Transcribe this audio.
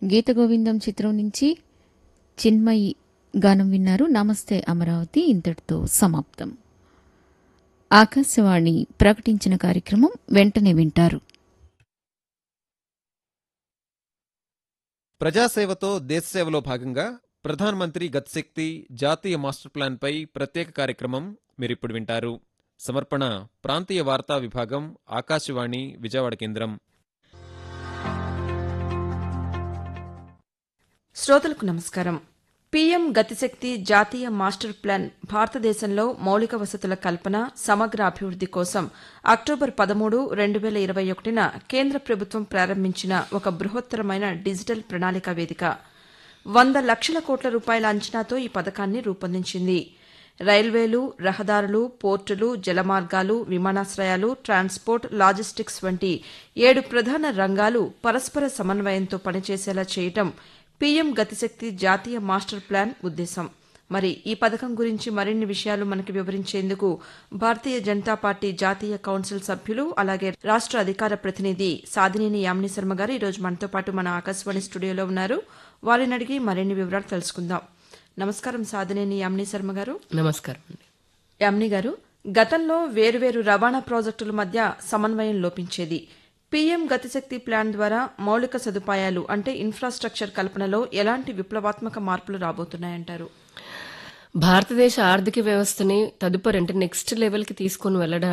గీత గోవిందం చిత్రం నుంచి చిన్మయి గానం విన్నారు నమస్తే అమరావతి ఇంతటితో సమాప్తం ఆకాశవాణి ప్రకటించిన కార్యక్రమం వెంటనే వింటారు ప్రజాసేవతో దేశసేవలో భాగంగా ప్రధాన్ మంత్రి గత్శక్తి జాతీయ మాస్టర్ ప్లాన్పై ప్రత్యేక కార్యక్రమం మీరిప్పుడు వింటారు సమర్పణ ప్రాంతీయ వార్తా విభాగం ఆకాశవాణి విజయవాడ కేంద్రం శ్రోతలకు నమస్కారం పీఎం గతిశక్తి జాతీయ మాస్టర్ ప్లాన్ భారతదేశంలో మౌలిక వసతుల కల్పన సమగ్ర అభివృద్ది కోసం అక్టోబర్ పదమూడు రెండు వేల ఇరవై ఒకటిన కేంద్ర ప్రభుత్వం ప్రారంభించిన ఒక బృహత్తరమైన డిజిటల్ ప్రణాళిక వేదిక వంద లక్షల కోట్ల రూపాయల అంచనాతో ఈ పథకాన్ని రూపొందించింది రైల్వేలు రహదారులు పోర్టులు జలమార్గాలు విమానాశ్రయాలు ట్రాన్స్పోర్ట్ లాజిస్టిక్స్ వంటి ఏడు ప్రధాన రంగాలు పరస్పర సమన్వయంతో పనిచేసేలా చేయటం పీఎం గతిశక్తి జాతీయ మాస్టర్ ప్లాన్ ఉద్దేశం మరి ఈ పథకం గురించి మరిన్ని విషయాలు మనకి వివరించేందుకు భారతీయ జనతా పార్టీ జాతీయ కౌన్సిల్ సభ్యులు అలాగే రాష్ట అధికార ప్రతినిధి సాదినేని యామిని శర్మ గారు ఈరోజు మనతో పాటు మన ఆకాశవాణి స్టూడియోలో ఉన్నారు వారిని అడిగి మరిన్ని వివరాలు తెలుసుకుందాం నమస్కారం సాదినేని యామిని శర్మ గారు నమస్కారం అండి యామిని గారు గతంలో వేరువేరు రవాణా ప్రాజెక్టుల మధ్య సమన్వయం లోపించేది పీఎం గతిశక్తి ప్లాన్ ద్వారా మౌలిక సదుపాయాలు అంటే ఇన్ఫ్రాస్ట్రక్చర్ కల్పనలో ఎలాంటి విప్లవాత్మక మార్పులు రాబోతున్నాయంటారు భారతదేశ ఆర్థిక వ్యవస్థని తదుపరి అంటే నెక్స్ట్ లెవెల్కి తీసుకొని వెళ్ళడానికి